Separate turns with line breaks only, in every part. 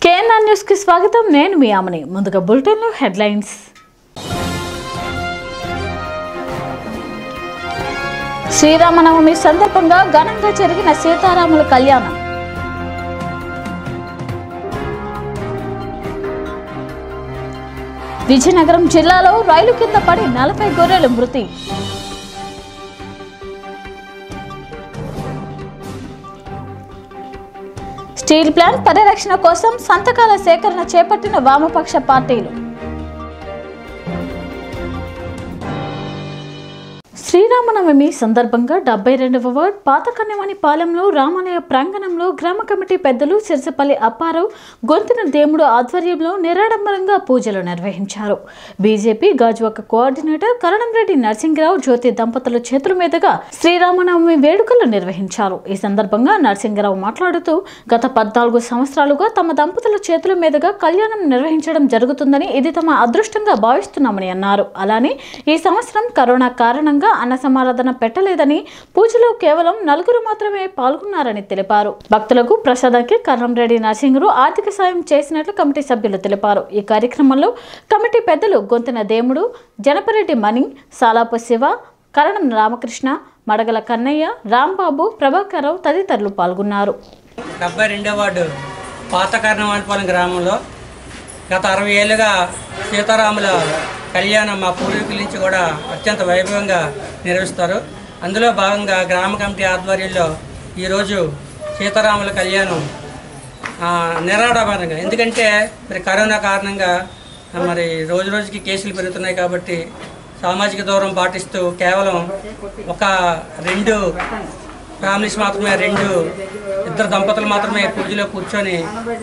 KNR news కి స్వాగతం నేను మీ ఆమని ముందుగా బులెటిన్లో హెడ్లైన్స్ శ్రీరామనవమి సందర్భంగా ఘనంగా జరిగిన సీతారాముల కళ్యాణం విజయనగరం జిల్లాలో రైలు కింద పడి నలభై గొర్రెలు మృతి స్టీల్ ప్లాంట్ పరిరక్షణ కోసం సంతకాల సేకరణ చేపట్టిన వామపక్ష పార్టీలు శ్రీరామనవమి సందర్భంగా డెబ్బై రెండవ వార్డ్ పాతకన్యమణి పాలెంలో రామాలయ ప్రాంగణంలో గ్రామ కమిటీ పెద్దలు సిరసపల్లి అప్పారావు గొంతున దేముడు ఆధ్వర్యంలో నిరాడంబరంగా పూజలు నిర్వహించారు బీజేపీ గాజువాక కోఆర్డినేటర్ కరణంరెడ్డి నరసింహరావు జ్యోతి దంపతుల చేతుల మీదుగా శ్రీరామనవమి వేడుకలు నిర్వహించారు ఈ సందర్భంగా నరసింహరావు మాట్లాడుతూ గత పద్నాలుగు సంవత్సరాలుగా తమ దంపతుల చేతుల మీదుగా కళ్యాణం నిర్వహించడం జరుగుతుందని ఇది తమ అదృష్టంగా భావిస్తున్నామని అన్నారు అలానే ఈ సంవత్సరం కరోనా కారణంగా అన్న సమారాధన పెట్టలేదని పూజలో కేవలం నలుగురు మాత్రమే పాల్గొన్నారని తెలిపారు భక్తులకు ప్రసాదానికి కర్ణంరెడ్డి నరసింహరు ఆర్థిక సాయం చేసినట్లు కమిటీ సభ్యులు తెలిపారు ఈ కార్యక్రమంలో కమిటీ పెద్దలు గొంతున దేముడు జనపరెడ్డి మణి సాలాపు శివ కరణం రామకృష్ణ మడగల కన్నయ్య రాంబాబు ప్రభాకరరావు తదితరులు పాల్గొన్నారు
డెబ్బై రెండో వార్డు పాత కర్ణవాణిపాలెం గ్రామంలో గత అరవై ఏళ్ళుగా సీతారాముల కళ్యాణం మా పూర్వీకుల నుంచి కూడా అత్యంత వైభవంగా నిర్వహిస్తారు అందులో భాగంగా గ్రామ కమిటీ ఆధ్వర్యంలో ఈరోజు సీతారాముల కళ్యాణం ఆ, నిరాడంబరంగా ఎందుకంటే మరి కరోనా కారణంగా ఆ, మరి రోజు రోజుకి కేసులు పెరుగుతున్నాయి కాబట్టి సామాజిక దూరం పాటిస్తూ కేవలం ఒక రెండు ఫ్యామిలీస్ మాత్రమే రెండు ఇద్దరు దంపతులు మాత్రమే పూజలో కూర్చొని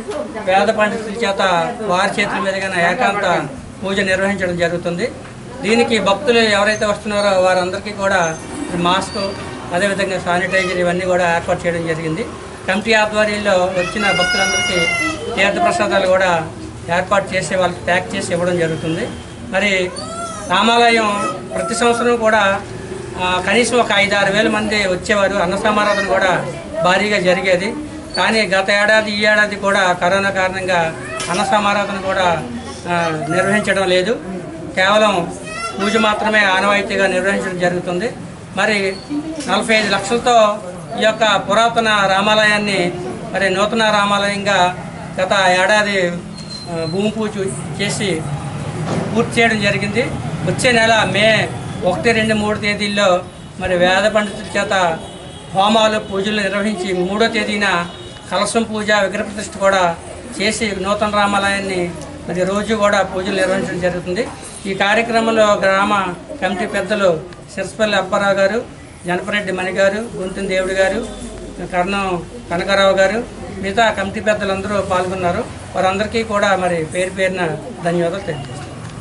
వేద పండితుల చేత వారి చేతుల మీదుగా ఏకాంత పూజ నిర్వహించడం జరుగుతుంది దీనికి భక్తులు ఎవరైతే వస్తున్నారో వారందరికీ కూడా మాస్క్ అదేవిధంగా శానిటైజర్ ఇవన్నీ కూడా ఏర్పాటు చేయడం జరిగింది కమిటీ ఆధ్వర్యంలో వచ్చిన భక్తులందరికీ తీర్థప్రసాదాలు కూడా ఏర్పాటు చేసి వాళ్ళకి ప్యాక్ చేసి ఇవ్వడం జరుగుతుంది మరి రామాలయం ప్రతి సంవత్సరం కూడా ఆ, కనీసం ఒక ఐదు ఆరు వేల మంది వచ్చేవారు అన్న సమారాధన కూడా భారీగా జరిగేది కానీ గత ఏడాది ఈ ఏడాది కూడా కరోనా కారణంగా అన్న సమారాధన కూడా ఆ, నిర్వహించడం లేదు కేవలం పూజ మాత్రమే ఆనవాయితీగా నిర్వహించడం జరుగుతుంది మరి నలభై ఐదు లక్షలతో ఈ యొక్క పురాతన రామాలయాన్ని మరి నూతన రామాలయంగా గత ఏడాది ఆ, భూమి పూజ చేసి పూర్తి చేయడం జరిగింది వచ్చే నెల మే ఒకటి రెండు మూడు తేదీల్లో మరి వేద పండితుల చేత హోమాలు పూజలు నిర్వహించి మూడో తేదీన కలశం పూజ విగ్రహ ప్రతిష్ఠ కూడా చేసి నూతన రామాలయాన్ని మరి రోజు కూడా పూజలు నిర్వహించడం జరుగుతుంది ఈ కార్యక్రమంలో గ్రామ కమిటీ పెద్దలు సిరసపల్లి అప్పారావు గారు జనపరెడ్డి మణి గారు గుంతుని దేవుడు గారు కర్ణం కనకారావు గారు మిగతా కమిటీ పెద్దలందరూ పాల్గొన్నారు వారందరికీ కూడా మరి పేరు పేరున ధన్యవాదాలు తెలియజేస్తాను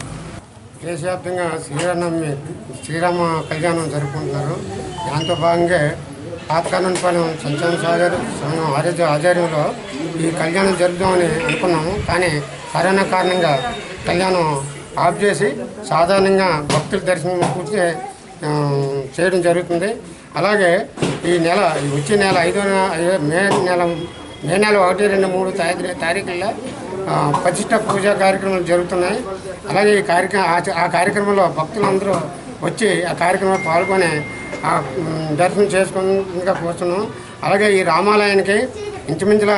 దేశవ్యాప్తంగా శ్రీరామనవమి శ్రీరామ కళ్యాణం జరుపుకుంటున్నారు దాంతో భాగంగా పాతకానంపాలెం సంచలన సాగర్ సంఘం ఆరోగ్య ఆధ్వర్యంలో ఈ కళ్యాణం జరుపుదామని అనుకున్నాము కానీ కరోనా కారణంగా కళ్యాణం ఆఫ్ చేసి సాధారణంగా భక్తుల దర్శనం పూర్తి ఆ, చేయడం జరుగుతుంది అలాగే ఈ నెల ఈ వచ్చే నెల ఐదో నెల- ఐదో- మే నెల మే నెల ఒకటి రెండు మూడు తారీఖు తారీఖుల్లో ఆ, ప్రతిష్ట పూజా కార్యక్రమాలు జరుగుతున్నాయి అలాగే ఈ కార్యక్రమం ఆ- ఆ కార్యక్రమంలో భక్తులందరూ వచ్చి ఆ కార్యక్రమంలో పాల్గొని ఆ, మ్, దర్శనం చేసుకుని ఇంకా కూర్చున్నాం అలాగే ఈ రామాలయానికి ఇంచుమించుల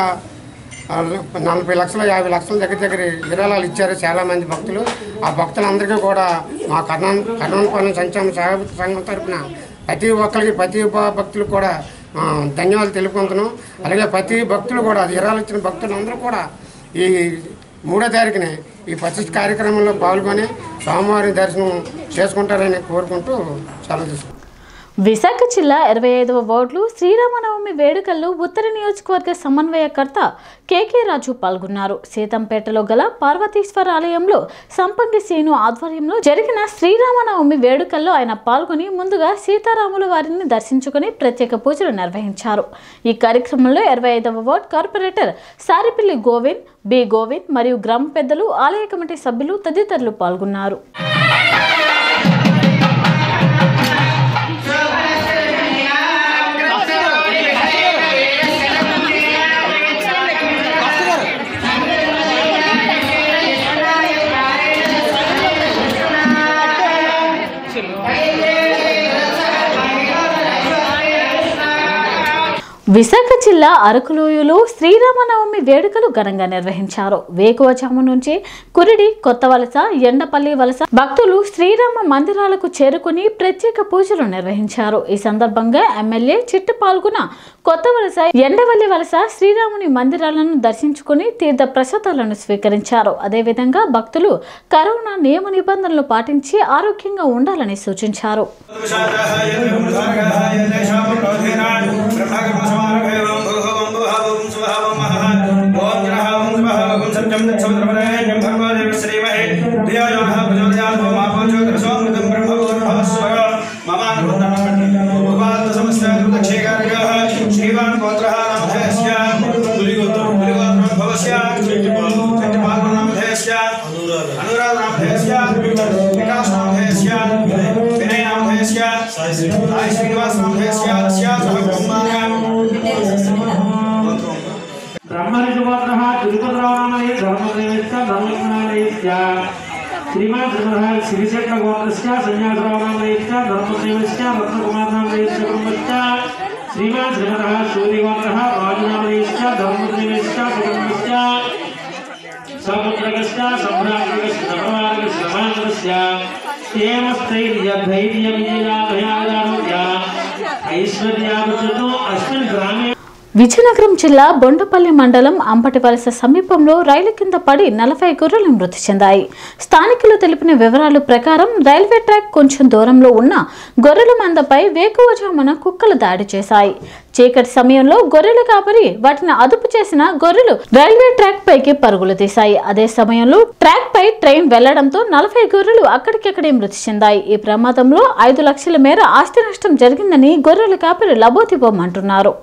ఆ, నలభై లక్షల యాభై లక్షల దగ్గర దగ్గర విరాళాలు ఇచ్చారు చాలామంది భక్తులు ఆ భక్తులందరికీ కూడా మా కర్ణా కర్ణానపాలెం సంక్షేమ సహాయ సంఘం తరపున ప్రతి ఒక్కరికి ప్రతి భ- భక్తులకు కూడా ఆ, ధన్యవాదాలు తెలుపుకుంటున్నాం అలాగే ప్రతి భక్తులు కూడా విరాళాలు ఇచ్చిన భక్తులందరూ కూడా ఈ మూడో తారీఖున ఈ ప్రతి కార్యక్రమంలో పాల్గొని స్వామివారి దర్శనం చేసుకుంటారని కోరుకుంటూ సెలవు తీసుకుంటాం
విశాఖ జిల్లా ఇరవై ఐదవ వార్డులో శ్రీరామనవమి వేడుకల్లో ఉత్తర నియోజకవర్గ సమన్వయకర్త కేకే రాజు పాల్గొన్నారు సీతంపేటలో గల పార్వతీశ్వర ఆలయంలో సంపంగి సీను ఆధ్వర్యంలో జరిగిన శ్రీరామనవమి వేడుకల్లో ఆయన పాల్గొని ముందుగా సీతారాముల వారిని దర్శించుకుని ప్రత్యేక పూజలు నిర్వహించారు ఈ కార్యక్రమంలో ఇరవై ఐదవ ward corporator Saripilli Govind B Govind మరియు గ్రామ పెద్దలు ఆలయ కమిటీ సభ్యులు తదితరులు పాల్గొన్నారు
శ్రీరామ
విశాఖ జిల్లా అరకులోయలో శ్రీరామనవమి వేడుకలు ఘనంగా నిర్వహించారు వేకువజాము నుంచి కురిడి కొత్త వలస ఎండపల్లి వలస భక్తులు శ్రీరామ మందిరాలకు చేరుకుని ప్రత్యేక పూజలు నిర్వహించారు ఈ సందర్భంగా ఎమ్మెల్యే చిట్టు పాల్గొన కొత్త వలస ఎండవల్లి వలస శ్రీరాముని మందిరాలను దర్శించుకుని తీర్థ ప్రసాదాలను స్వీకరించారు అదేవిధంగా భక్తులు కరోనా నియమ నిబంధనలు పాటించి ఆరోగ్యంగా ఉండాలని సూచించారు
శ్రీవాన్ గోత్ర నామధేయస్య పులిగోత్రం పులిగోత్రం భవస్య చెట్టిపాల్గొన్నామధేయస్య అనురాధ నామధేయస్య వికాస్ నామధేయస్య వినయ నామధేయస్య సాయి శ్రీనివాస్ నామధేయస్య అస్య సహ కుమార
ब्रह्मनिर्वाणः तिरुपतिरामालये धर्मदेवस्य धर्मज्ञानस्य श्रीमान् श्रीमः श्रीशेखरगोत्रस्य सन्यासरामालयस्य धर्मदेवस्य रत्नकुमारनामलयस्य ब्रह्मस्य श्रीमान् श्रीमतः सूर्यगोत्रः राजनामलयस्य धर्मदेवस्य कुटुम्बस्य समुद्रकस्य सम्भ्रान्तकस्य नवमार्गस्य नवाङ्गस्य क्षेमस्थैर्यधैर्यविजयाभयादारोग्य ऐश्वर्यावचतो अस्मिन् ग्रामे
విజయనగరం జిల్లా బొండపల్లి మండలం అంబటి వలస సమీపంలో రైలు కింద పడి నలభై గొర్రెలు మృతి చెందాయి స్థానికులు తెలిపిన వివరాల ప్రకారం రైల్వే ట్రాక్ కొంచెం దూరంలో ఉన్న గొర్రెల మందపై వేకువజామున కుక్కలు దాడి చేశాయి చీకటి సమయంలో గొర్రెలు కాపరి వాటిని అదుపు చేసిన గొర్రెలు రైల్వే ట్రాక్ పైకి పరుగులు తీశాయి అదే సమయంలో ట్రాక్ పై ట్రైన్ వెళ్లడంతో నలభై గొర్రెలు అక్కడికక్కడే మృతి చెందాయి ఈ ప్రమాదంలో ఐదు లక్షల మేర ఆస్తి నష్టం జరిగిందని గొర్రెల కాపరి లబోదిబోమంటున్నారు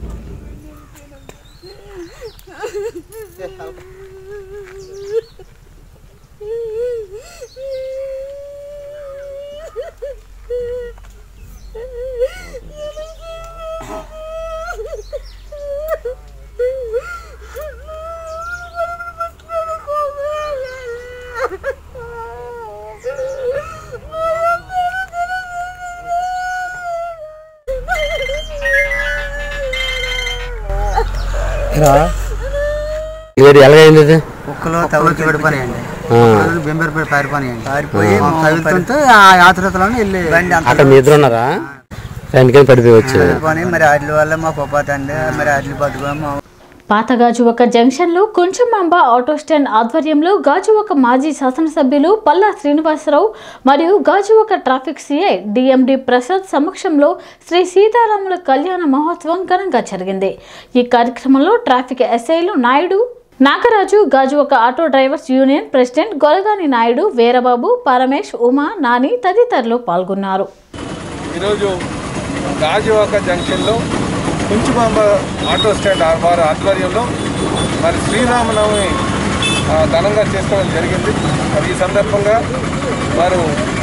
ఇది ఎలాగైంది ఇది
కుక్కలు తగులుకి పడిపోయాయండి
ఆ.
బెంబేరు పారిపోయాయండి పారిపోయి తగులుతుంటే ఆ యాత్రతలో వెళ్ళి బండి అంత
అక్కడ మీ ఇద్దరు ఉన్నారా ఎందుకని పడిపోయి వచ్చారు
పడిపోయి మరి వాటి వల్ల మాకు ఉపాధి మరి వాటిని పట్టుకొని మా
పాత గాజువక జంక్షన్లో కొంచెమాంబ ఆటో స్టాండ్ ఆధ్వర్యంలో గాజువక మాజీ శాసనసభ్యులు పల్లా శ్రీనివాసరావు మరియు Gajuwaka traffic CI DMD Prasad సమక్షంలో శ్రీ సీతారాముల కళ్యాణ మహోత్సవం ఘనంగా జరిగింది ఈ కార్యక్రమంలో ట్రాఫిక్ ఎస్ఐలు Naidu Nagaraju Gajuwaka auto drivers union president Golagani Naidu Veerababu Paramesh Uma Nani తదితరులు పాల్గొన్నారు
ఈరోజు గాజువాక జంక్షన్లో కుంచుమాంబ ఆటో స్టాండ్ ఆ- వారి ఆధ్వర్యంలో మరి శ్రీరామనవమి ఆ, ఘనంగా చేసుకోవడం జరిగింది మరి ఈ సందర్భంగా వారు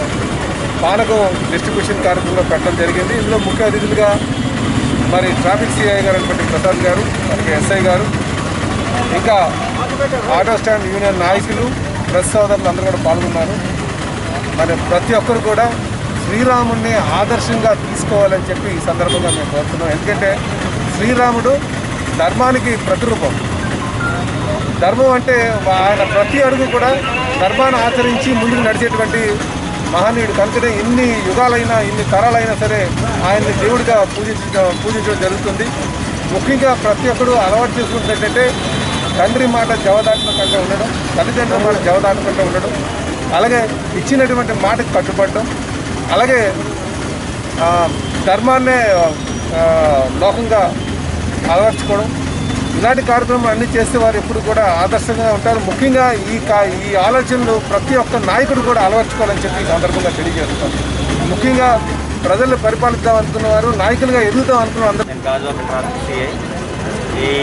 పానకం డిస్ట్రిబ్యూషన్ కార్యక్రమంలో పెట్టడం జరిగింది ఇందులో ముఖ్య అతిథులుగా మరి ట్రాఫిక్ సిఐ గారు అయినటువంటి ప్రసాద్ గారు అలాగే ఎస్ఐ గారు ఇంకా ఆటో స్టాండ్ యూనియన్ నాయకులు ప్రెస్ సోదరులు అందరూ కూడా పాల్గొన్నారు మరి ప్రతి ఒక్కరు కూడా శ్రీరాముడిని ఆదర్శంగా తీసుకోవాలని చెప్పి ఈ సందర్భంగా మేము కోరుతున్నాం ఎందుకంటే శ్రీరాముడు ధర్మానికి ప్రతిరూపం ధర్మం అంటే ఆయన ప్రతి అడుగు కూడా ధర్మాన్ని ఆచరించి ముందుకు నడిచేటువంటి మహనీయుడు కనుకనే ఇన్ని యుగాలైనా ఇన్ని తరాలైనా సరే ఆయన్ని దేవుడిగా పూజించడం పూజించడం జరుగుతుంది ముఖ్యంగా ప్రతి ఒక్కరు అలవాటు చేసుకుంటే తండ్రి మాట జవదాటకుండా ఉండడం తల్లిదండ్రుల మాట జవదాటకుండా ఉండడం అలాగే ఇచ్చినటువంటి మాటకు కట్టుబడడం అలాగే ఆ, ధర్మాన్నే ఆ, లోకంగా అలవర్చుకోవడం ఇలాంటి కార్యక్రమాలు అన్ని చేస్తే వారు ఎప్పుడు కూడా ఆదర్శంగా ఉంటారు ముఖ్యంగా ఈ కా ఈ ఆలోచనలు ప్రతి ఒక్క నాయకుడు కూడా అలవర్చుకోవాలని చెప్పి ఈ సందర్భంగా తెలియజేస్తాం ముఖ్యంగా ప్రజలు పరిపాలిద్దాం అనుకున్న వారు నాయకులుగా ఎదుగుదాం అనుకున్న అందరూ
నేను గాజువాక ట్రాఫిక్ సిఐ ఈ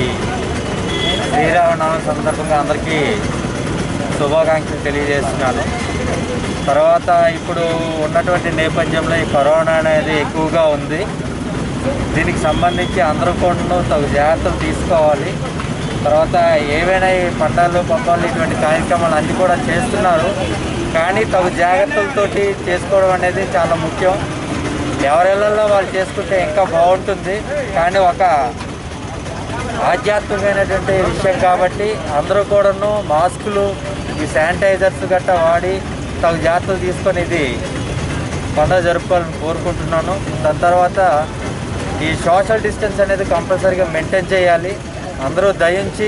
శ్రీరామనవమి సందర్భంగా అందరికీ శుభాకాంక్షలు తెలియజేస్తున్నాను తర్వాత ఇప్పుడు ఉన్నటువంటి నేపథ్యంలో ఈ కరోనా అనేది ఎక్కువగా ఉంది దీనికి సంబంధించి అందరూ కూడా తగు జాగ్రత్తలు తీసుకోవాలి తర్వాత ఏవైనా ఈ పండాలు పబ్బాలు ఇటువంటి కార్యక్రమాలు అన్నీ కూడా చేస్తున్నారు కానీ తగు జాగ్రత్తలతోటి చేసుకోవడం అనేది చాలా ముఖ్యం ఎవరెళ్ళల్లో వాళ్ళు చేసుకుంటే ఇంకా బాగుంటుంది కానీ ఒక ఆధ్యాత్మికమైనటువంటి విషయం కాబట్టి అందరూ కూడాను మాస్కులు ఈ శానిటైజర్స్ గట్టా వాడి తగు జాగ్రత్తలు తీసుకొని ఇది పండుగ జరుపుకోవాలని కోరుకుంటున్నాను దాని తర్వాత ఈ సోషల్ డిస్టెన్స్ అనేది కంపల్సరీగా మెయింటైన్ చేయాలి అందరూ దయించి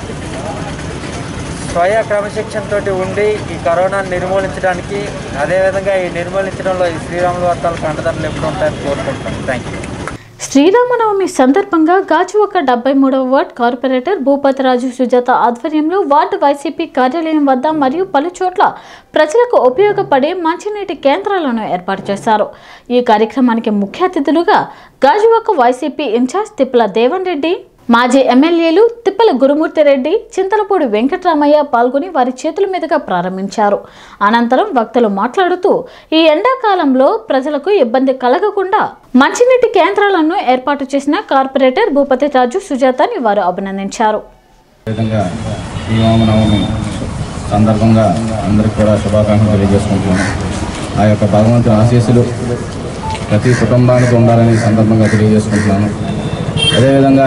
స్వయ క్రమశిక్షణ తోటి ఉండి ఈ కరోనాను నిర్మూలించడానికి అదేవిధంగా ఈ నిర్మూలించడంలో ఈ శ్రీరాముల వర్తాలకు అండదండలు ఎప్పుడు ఉంటాయని కోరుకుంటున్నాను థ్యాంక్ యూ
శ్రీరామనవమి సందర్భంగా గాజువాక డెబ్బై మూడవ వార్డ్ కార్పొరేటర్ భూపతిరాజు సుజాత ఆధ్వర్యంలో వార్డు వైసీపీ కార్యాలయం వద్ద మరియు పలు చోట్ల ప్రజలకు ఉపయోగపడే మంచినీటి కేంద్రాలను ఏర్పాటు చేశారు ఈ కార్యక్రమానికి ముఖ్య అతిథులుగా గాజువాక వైసీపీ ఇన్ఛార్జ్ తిప్పల దేవన్ రెడ్డి మాజీ ఎమ్మెల్యేలు తిప్పల గురుమూర్తిరెడ్డి చింతలపూడి వెంకటరామయ్య పాల్గొని వారి చేతుల మీదుగా ప్రారంభించారు అనంతరం వక్తలు మాట్లాడుతూ ఈ ఎండాకాలంలో ప్రజలకు ఇబ్బంది కలగకుండా మంచినీటి కేంద్రాలను ఏర్పాటు చేసిన కార్పొరేటర్ భూపతి రాజు సుజాతని వారు అభినందించారు
విధంగా శ్రీరామనవమి సందర్భంగా అందరికి కూడా శుభాకాంక్షలు తెలియజేసుకుంటున్నాను ఆ యొక్క భగవంతుని ఆశీస్సులు ప్రతి కుటుంబానికి ఉండాలని ఈ సందర్భంగా తెలియజేసుకుంటున్నాను అదేవిధంగా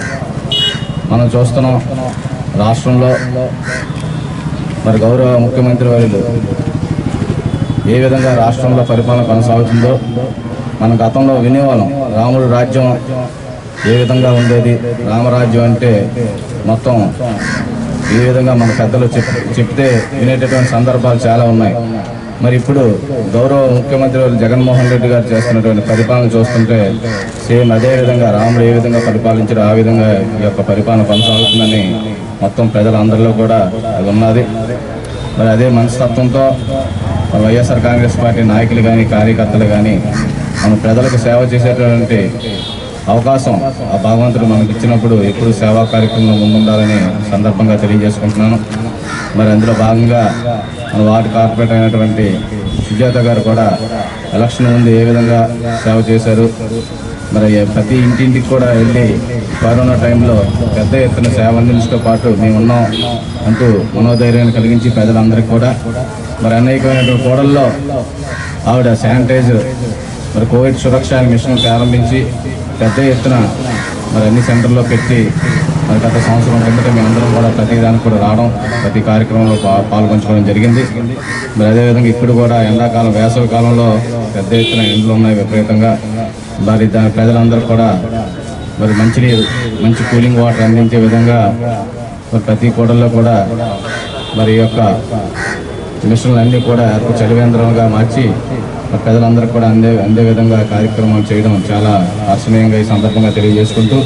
మనం చూస్తున్నాం రాష్ట్రంలో మరి గౌరవ ముఖ్యమంత్రి వర్యులు ఏ విధంగా రాష్ట్రంలో పరిపాలన కొనసాగుతుందో మన గతంలో వినేవాళ్ళం రాముడు రాజ్యం ఏ విధంగా ఉండేది రామరాజ్యం అంటే మొత్తం ఏ విధంగా మన పెద్దలు చెప్ చెప్తే వినేటటువంటి సందర్భాలు చాలా ఉన్నాయి మరి ఇప్పుడు గౌరవ ముఖ్యమంత్రి వారు జగన్మోహన్ రెడ్డి గారు చేస్తున్నటువంటి పరిపాలన చూస్తుంటే సేమ్ అదే విధంగా రాముడు ఏ విధంగా పరిపాలించారో ఆ విధంగా ఈ యొక్క పరిపాలన కొనసాగుతుందని మొత్తం ప్రజలందరిలో కూడా అది ఉన్నది మరి అదే మనస్తత్వంతో మన వైఎస్ఆర్ కాంగ్రెస్ పార్టీ నాయకులు కానీ కార్యకర్తలు కానీ మన ప్రజలకు సేవ చేసేటటువంటి అవకాశం ఆ భగవంతుడు మనకి ఇచ్చినప్పుడు ఎప్పుడు సేవా కార్యక్రమంలో ముందుండాలని సందర్భంగా తెలియజేసుకుంటున్నాను మరి అందులో భాగంగా మన వార్డు కార్పొరేట్ అయినటువంటి సుజాత గారు కూడా ఎలక్షన్ ముందు ఏ విధంగా సేవ చేశారు మరి ప్రతి ఇంటింటికి కూడా వెళ్ళి కరోనా టైంలో పెద్ద ఎత్తున సేవ అందించడంతో పాటు మేము ఉన్నాం అంటూ మనోధైర్యాన్ని కలిగించి ప్రజలందరికీ కూడా మరి అనేకమైనటువంటి కూడల్లో ఆవిడ శానిటైజర్ మరి కోవిడ్ సురక్ష అనే మిషన్ ప్రారంభించి పెద్ద ఎత్తున మరి అన్ని సెంటర్లో పెట్టి మరి గత సంవత్సరం కిందట మేమందరం కూడా ప్రతి దానికి కూడా రావడం ప్రతి కార్యక్రమంలో పా- పాల్గొంచుకోవడం జరిగింది మరి అదేవిధంగా ఇప్పుడు కూడా ఎండాకాలం వేసవి కాలంలో పెద్ద ఎత్తున ఎండలు ఉన్నాయి విపరీతంగా మరి దాని ప్రజలందరూ కూడా మరి మంచినీరు మంచి కూలింగ్ వాటర్ అందించే విధంగా మరి ప్రతి కూడల్లో కూడా మరి ఈ యొక్క మిషన్లు అన్నీ కూడా చలివేంద్రంగా మార్చి మరి ప్రజలందరూ కూడా అందే అందే విధంగా కార్యక్రమాలు చేయడం చాలా హర్షణీయంగా ఈ సందర్భంగా తెలియజేసుకుంటూ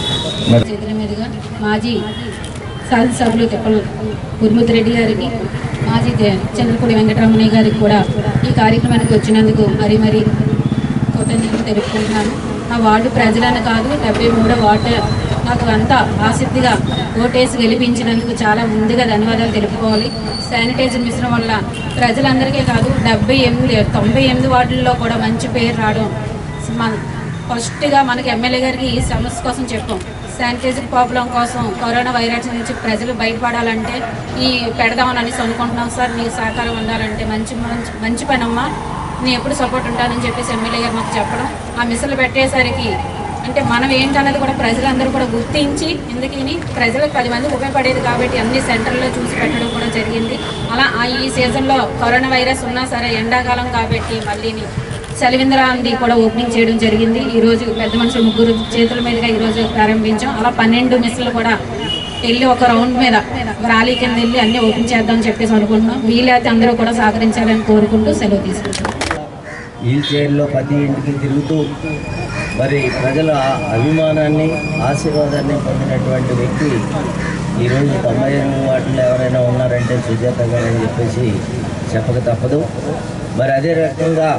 మరి
చేతుల మీదుగా మాజీ శాసనసభ్యులు తిప్పల గురుమూర్తి రెడ్డి గారికి మాజీ దే- చంద్రపూడి వెంకటరమణయ్య గారికి కూడా ఈ కార్యక్రమానికి వచ్చినందుకు మరీ మరీ కృతజ్ఞతలు తెలుపుకుంటున్నాను ఆ వార్డు ప్రజలను కాదు డెబ్బై మూడో వార్డు నాకు అంత ఆసక్తిగా ఓటేసి గెలిపించినందుకు చాలా ముందుగా ధన్యవాదాలు తెలుపుకోవాలి శానిటైజర్ మిశ్రమం వల్ల ప్రజలందరికీ కాదు డెబ్బై ఎనిమిది తొంభై ఎనిమిది వార్డుల్లో కూడా మంచి పేరు రావడం మన ఫస్ట్గా మనకి ఎమ్మెల్యే గారికి ఈ సమస్య కోసం చెప్పాం శానిటైజర్ ప్రాబ్లం కోసం కరోనా వైరస్ నుంచి ప్రజలు బయటపడాలంటే ఈ పెడదామని అనేసి అనుకుంటున్నాం సార్ మీ సహకారం ఉండాలంటే మంచి మంచి మంచి పని అమ్మా నేను ఎప్పుడు సపోర్ట్ ఉంటానని చెప్పేసి ఎమ్మెల్యే గారు మాకు చెప్పడం ఆ మిషన్లు పెట్టేసరికి అంటే మనం ఏంటన్నది కూడా ప్రజలందరూ కూడా గుర్తించి ఎందుకని ప్రజలకు పది మంది ఉపయోగపడేది కాబట్టి అన్ని సెంటర్లో చూసి పెట్టడం కూడా జరిగింది అలా ఆ ఈ సీజన్లో కరోనా వైరస్ ఉన్నా సరే ఎండాకాలం కాబట్టి మళ్ళీని సెలవింద్రాంది కూడా ఓపెనింగ్ చేయడం జరిగింది ఈ రోజు పెద్ద మనుషులు ముగ్గురు చేతుల మీదుగా ఈ రోజు ప్రారంభించాం అలా పన్నెండు మిస్సులు కూడా వెళ్ళి ఒక రౌండ్ మీద ర్యాలీ కింద వెళ్ళి అన్ని ఓపెన్ చేద్దామని చెప్పేసి అనుకుంటున్నాం వీలైతే అందరూ కూడా సహకరించాలని కోరుకుంటూ సెలవు తీసుకుంటాం
వీల్ చైర్లో ప్రతి ఇంటికి తిరుగుతూ మరి ప్రజల ఆ- అభిమానాన్ని ఆశీర్వాదాన్ని పొందినటువంటి వ్యక్తి ఈరోజు తొంభై ఎనిమిది వాటిలో ఎవరైనా ఉన్నారంటే సుజాత గారు అని చెప్పేసి చెప్పక తప్పదు మరి అదే రకంగా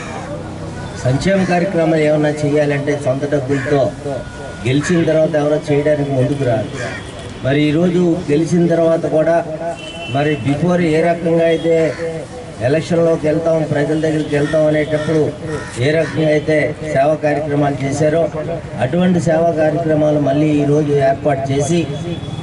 సంక్షేమ కార్యక్రమాలు ఏమైనా చేయాలంటే సొంత డబ్బులతో గెలిచిన తర్వాత ఎవరో చేయడానికి ముందుకు రారు మరి ఈరోజు గెలిచిన తర్వాత కూడా మరి బిఫోర్ ఏ రకంగా అయితే ఎలక్షన్లోకి వెళ్తాం ప్రజల దగ్గరికి వెళ్తాం అనేటప్పుడు ఏ రకంగా అయితే సేవా కార్యక్రమాలు చేశారో అటువంటి సేవా కార్యక్రమాలు మళ్ళీ ఈరోజు ఏర్పాటు చేసి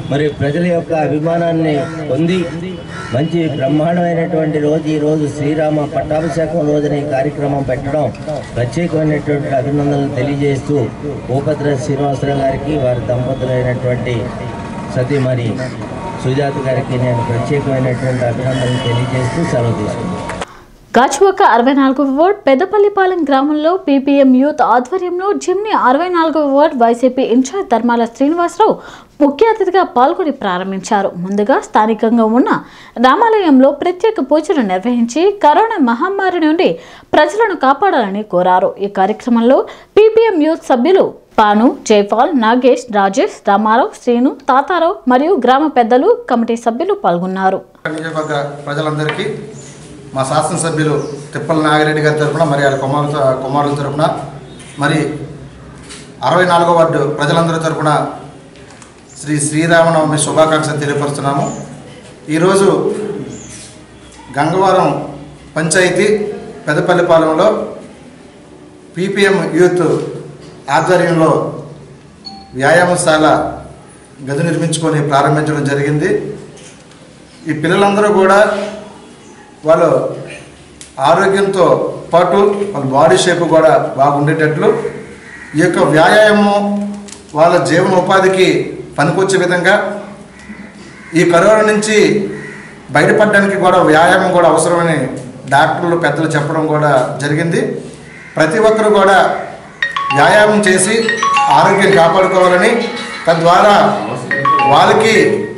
మరి ప్రజల యొక్క అభిమానాన్ని పొంది మంచి బ్రహ్మాండమైనటువంటి రోజు ఈ రోజు శ్రీరామ పట్టాభిషేకం రోజున ఈ కార్యక్రమం పెట్టడం ప్రత్యేకమైనటువంటి అభినందనలు తెలియజేస్తూ భూపద్ర శ్రీనివాసరావు గారికి వారి దంపతులైనటువంటి సతీమణి సుజాత గారికి నేను ప్రత్యేకమైనటువంటి అభినందనలు తెలియజేస్తూ సెలవు తీసుకున్నాను
గాచువాక అరవై నాలుగవ వార్డ్ పెద్దపల్లిపాలెం గ్రామంలో పీపీఎం యూత్ ఆధ్వర్యంలో జిమ్ని అరవై నాలుగవ వార్డ్ వైసీపీ ఇన్ఛార్జ్ ధర్మాల శ్రీనివాసరావు ముఖ్య అతిథిగా పాల్గొని ప్రారంభించారు ముందుగా స్థానికంగా ఉన్న రామాలయంలో ప్రత్యేక పూజలు నిర్వహించి కరోనా మహమ్మారి నుండి ప్రజలను కాపాడాలని కోరారు ఈ కార్యక్రమంలో పీపీఎం యూత్ సభ్యులు పాను జైపాల్ నాగేష్ రాజేష్ రామారావు శ్రీను తాతారావు మరియు గ్రామ పెద్దలు కమిటీ సభ్యులు పాల్గొన్నారు
నియోజకవర్గ ప్రజలందరికీ మా శాసనసభ్యులు తిప్పల నాగిరెడ్డి గారి తరఫున మరి వాళ్ళ కుమారు కుమారుల తరఫున మరి అరవై నాలుగో వార్డు ప్రజలందరి తరఫున శ్రీ శ్రీరామనవమి శుభాకాంక్షలు తెలియపరుస్తున్నాము ఈరోజు గంగవరం పంచాయతీ పెదపల్లిపాలెంలో పీపీఎం యూత్ ఆధ్వర్యంలో వ్యాయామశాల గది నిర్మించుకొని ప్రారంభించడం జరిగింది ఈ పిల్లలందరూ కూడా వాళ్ళు ఆరోగ్యంతో పాటు వాళ్ళ బాడీ షేప్ కూడా బాగుండేటట్లు ఈ యొక్క వ్యాయామం వాళ్ళ జీవన ఉపాధికి పనికొచ్చే విధంగా ఈ కరోనా నుంచి బయటపడడానికి కూడా వ్యాయామం కూడా అవసరమని డాక్టర్లు పెద్దలు చెప్పడం కూడా జరిగింది ప్రతి ఒక్కరు కూడా వ్యాయామం చేసి ఆరోగ్యం కాపాడుకోవాలని తద్వారా వాళ్ళకి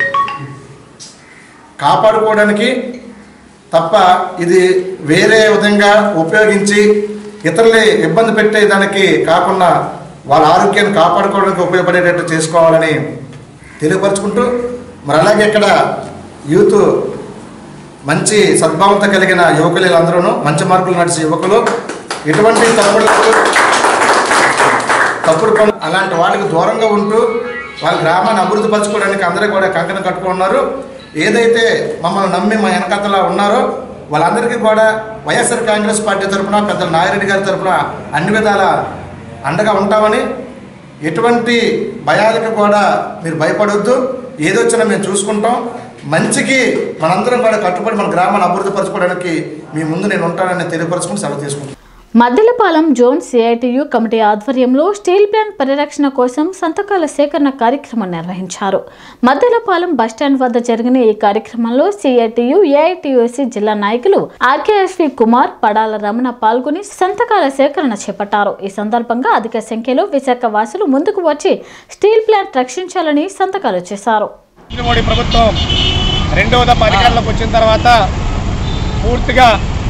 కాపాడుకోవడానికి తప్ప ఇది వేరే విధంగా ఉపయోగించి ఇతరుల్ని ఇబ్బంది పెట్టేదానికి కాకుండా వాళ్ళ ఆరోగ్యాన్ని కాపాడుకోవడానికి ఉపయోగపడేటట్టు చేసుకోవాలని తెలియపరుచుకుంటూ మరి అలాగే ఇక్కడ యూత్ మంచి సద్భావంతో కలిగిన యువకులు వీళ్ళందరూ మంచి మార్కులు నడిచే యువకులు ఎటువంటి తప్పుడు తప్పుడు పనులు అలాంటి వాళ్ళకి దూరంగా ఉంటూ వాళ్ళ గ్రామాన్ని అభివృద్ధి పరచుకోవడానికి అందరూ కూడా కంకణం కట్టుకున్నారు ఏదైతే మమ్మల్ని నమ్మి మా వెనకతలా ఉన్నారో వాళ్ళందరికీ కూడా వైఎస్ఆర్ కాంగ్రెస్ పార్టీ తరఫున పెద్దల నాగిరెడ్డి గారి తరఫున అన్ని విధాల అండగా ఉంటామని ఎటువంటి భయాలకు కూడా మీరు భయపడొద్దు ఏదొచ్చినా మేము చూసుకుంటాం మంచికి మనందరం కూడా కట్టుబడి మన గ్రామాన్ని అభివృద్ధి పరచుకోవడానికి మీ ముందు నేను ఉంటానని తెలియపరచుకుని సెలవు తీసుకుంటాను
మద్దెలపాలెం జోన్ సిఐటియు కమిటీ ఆధ్వర్యంలో స్టీల్ ప్లాంట్ పరిరక్షణ కోసం సంతకాల సేకరణ కార్యక్రమం నిర్వహించారు మద్దెలపాలెం బస్టాండ్ వద్ద జరిగిన ఈ కార్యక్రమంలో సిఐటియు ఏఐటియుసి జిల్లా నాయకులు ఆర్కేఎస్వి కుమార్ పడాల రమణ పాల్గొని సంతకాల సేకరణ చేపట్టారు ఈ సందర్భంగా అధిక సంఖ్యలో విశాఖ వాసులు ముందుకు వచ్చి స్టీల్ ప్లాంట్ రక్షించాలని సంతకాలు చేశారు
నరేంద్ర మోడీ ప్రభుత్వం రెండవ దఫా అధికారంలోకి వచ్చిన తర్వాత పూర్తిగా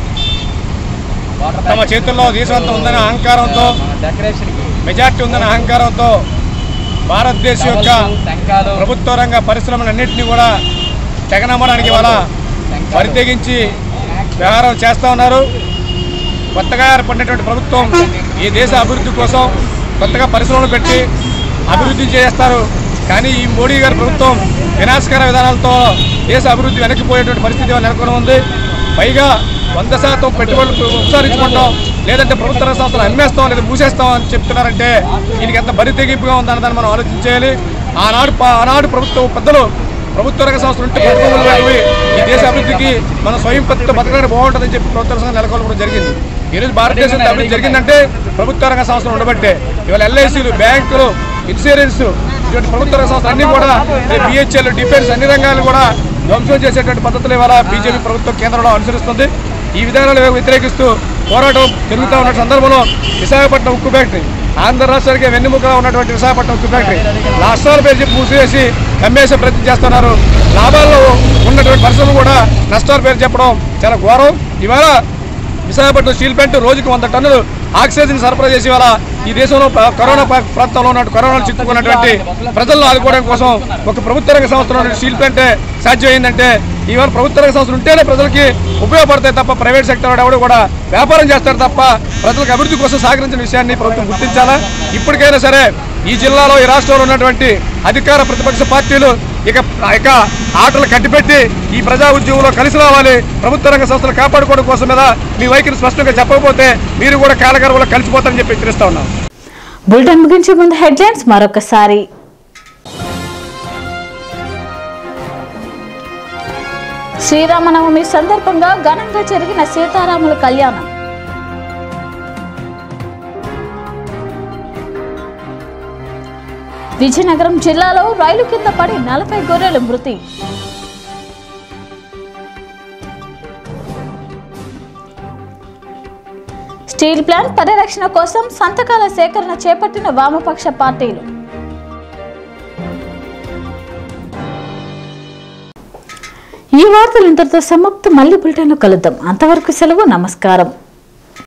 తమ చేతుల్లో దేశం అంతా ఉందనే అహంకారంతో మెజార్టీ ఉందనే అహంకారంతో భారతదేశం యొక్క ప్రభుత్వ రంగ పరిశ్రమలన్నింటినీ కూడా తెగనమ్మడానికి ఇవాళ పరితెగించి వ్యవహారం చేస్తూ ఉన్నారు కొత్తగా ఏర్పడినటువంటి ప్రభుత్వం ఈ దేశ అభివృద్ధి కోసం కొత్తగా పరిశ్రమలు పెట్టి అభివృద్ధి చేస్తారు కానీ ఈ మోడీ గారి ప్రభుత్వం వినాశకర విధానాలతో దేశ అభివృద్ధి వెనక్కిపోయేటువంటి పరిస్థితి ఇవాళ నెలకొని ఉంది పైగా వంద శాతం పెట్టుబడులు ఉపసరించుకుంటాం లేదంటే ప్రభుత్వ రంగ సంస్థలు అమ్మేస్తాం లేదా మూసేస్తాం అని చెప్తున్నారంటే దీనికి ఎంత బరి తెగింపుగా ఉందన్నదాన్ని మనం ఆలోచించేయాలి ఆనాడు ప- ఆనాడు ప్రభుత్వ పెద్దలు ప్రభుత్వ రంగ సంస్థలు ఉంటే ప్రభుత్వం పెట్టి ఈ దేశ అభివృద్ధికి మన స్వయం ప్రతితో బతకడానికి బాగుంటుందని చెప్పి ప్రభుత్వ రంగం నెలకొల్పడం జరిగింది ఈ రోజు భారతదేశంలో అభివృద్ధి జరిగిందంటే ప్రభుత్వ రంగ సంస్థలు ఉండబట్టే ఇవాళ ఎల్ఐసీలు బ్యాంకులు ఇన్సూరెన్స్ ఇటువంటి ప్రభుత్వ రంగ సంస్థలు అన్ని కూడా బిహెచ్ఎల్ డిఫెన్స్ అన్ని రంగాలు కూడా ధ్వంసం చేసేటువంటి పద్ధతులు ఇవాళ బీజేపీ ప్రభుత్వం కేంద్రంలో అనుసరిస్తుంది ఈ విధానాలు వ్యతిరేకిస్తూ పోరాటం జరుగుతూ ఉన్న సందర్భంలో విశాఖపట్నం ఉక్కు ఫ్యాక్టరీ ఆంధ్ర రాష్ట్రానికి వెన్నెముకగా ఉన్నటువంటి విశాఖపట్నం ఉక్కు ఫ్యాక్టరీ రాష్ట్రాల పేరు చెప్పి మూసివేసి అమ్మేసే ప్రయత్నం చేస్తున్నారు లాభాల్లో ఉన్నటువంటి పరిశ్రమలు కూడా నష్టాల పేరు చెప్పడం చాలా ఘోరం ఇవాళ విశాఖపట్నం స్టీల్ ప్లాంట్ రోజుకు వంద టన్నులు ఆక్సిజన్ సరఫరా చేసి ఇవాళ ఈ దేశంలో ప్ర- కరోనా ప్రా- ప్రాంతంలో ఉన్న కరోనా చిక్కుకున్నటువంటి ప్రజలను ఆదుకోవడం కోసం ఒక ప్రభుత్వ రంగ సంస్థలో ఉన్న స్టీల్ ప్లాంటే సాధ్యమైందంటే ఇవాళ ప్రభుత్వ రంగ సంస్థలు ఉంటేనే ప్రజలకి ఉపయోగపడతాయి తప్ప ప్రైవేట్ సెక్టర్ వాడు ఎవడు కూడా వ్యాపారం చేస్తారు తప్ప ప్రజలకు అభివృద్ధి కోసం సహకరించిన విషయాన్ని ప్రభుత్వం గుర్తించాలా ఇప్పటికైనా సరే ఈ జిల్లాలో ఈ రాష్ట్రంలో ఉన్నటువంటి అధికార ప్రతిపక్ష పార్టీలు ఇక ఇక ఆటలు కట్టిపెట్టి ఈ ప్రజా ఉద్యమంలో కలిసి రావాలి ప్రభుత్వ రంగ సంస్థలు కాపాడుకోవడం కోసం మీద మీ వైఖరి స్పష్టంగా చెప్పకపోతే మీరు కూడా కాలగర్వంలో కలిసిపోతారని చెప్పి హెచ్చరిస్తా ఉన్నాం
బులెటిన్ ముగించే ముందు హెడ్లైన్స్ మరొకసారి శ్రీరామనవమి సందర్భంగా ఘనంగా జరిగిన సీతారాముల కళ్యాణం విజయనగరం జిల్లాలో రైలు కింద పడి నలభై గొర్రెలు మృతి స్టీల్ ప్లాంట్ పరిరక్షణ కోసం సంతకాల సేకరణ చేపట్టిన వామపక్ష పార్టీలు ఈ వార్తలు ఇంతటితో సమాప్తం మళ్ళీ బులెటిన్లో కలుద్దాం అంతవరకు సెలవు నమస్కారం